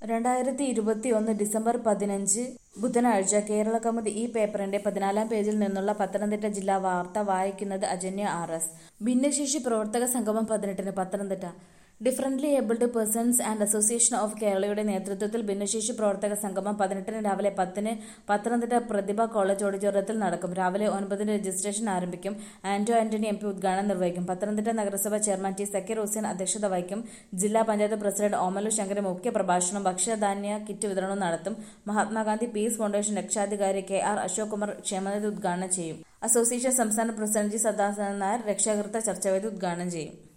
രണ്ടായിരത്തി ഇരുപത്തിയൊന്ന് ഡിസംബർ പതിനഞ്ച് ബുധനാഴ്ച കേരള കൗമുദി ഈ പേപ്പറിന്റെ പതിനാലാം പേജിൽ നിന്നുള്ള പത്തനംതിട്ട ജില്ലാ വാർത്ത വായിക്കുന്നത് അജന്യ ആർ എസ് ഭിന്നശേഷി പ്രവർത്തക സംഗമം പതിനെട്ടിന് Pathanamthitta differently abled persons and association of കേരളയുടെ നേതൃത്വത്തിൽ ഭിന്നശേഷി പ്രവർത്തക സംഗമം പതിനെട്ടിന് രാവിലെ പത്തിന് പത്തനംതിട്ട പ്രതിഭ കോളേജ് ഓഡിറ്റോറിയത്തിൽ നടക്കും രാവിലെ ഒൻപതിന് രജിസ്ട്രേഷൻ ആരംഭിക്കും ആന്റോ ആന്റണി എം പി ഉദ്ഘാടനം നിർവഹിക്കും പത്തനംതിട്ട നഗരസഭ ചെയർമാൻ ടി സക്കീർ ഹുസൈൻ അധ്യക്ഷത വഹിക്കും ജില്ലാ പഞ്ചായത്ത് പ്രസിഡന്റ് ഓമലു ശങ്കരൻ മുഖ്യ പ്രഭാഷണം ഭക്ഷ്യധാന്യ കിറ്റ് വിതരണവും നടത്തും മഹാത്മാഗാന്ധി പീസ് ഫൗണ്ടേഷൻ രക്ഷാധികാരി കെ ആർ അശോക് കുമാർ ക്ഷേമനിധി ഉദ്ഘാടനം ചെയ്യും അസോസിയേഷൻ സംസ്ഥാന പ്രസിഡന്റ് ജി സദാനന്ദൻ നായർ രക്ഷാകർത്ത ചർച്ചാവേദി ഉദ്ഘാടനം ചെയ്യും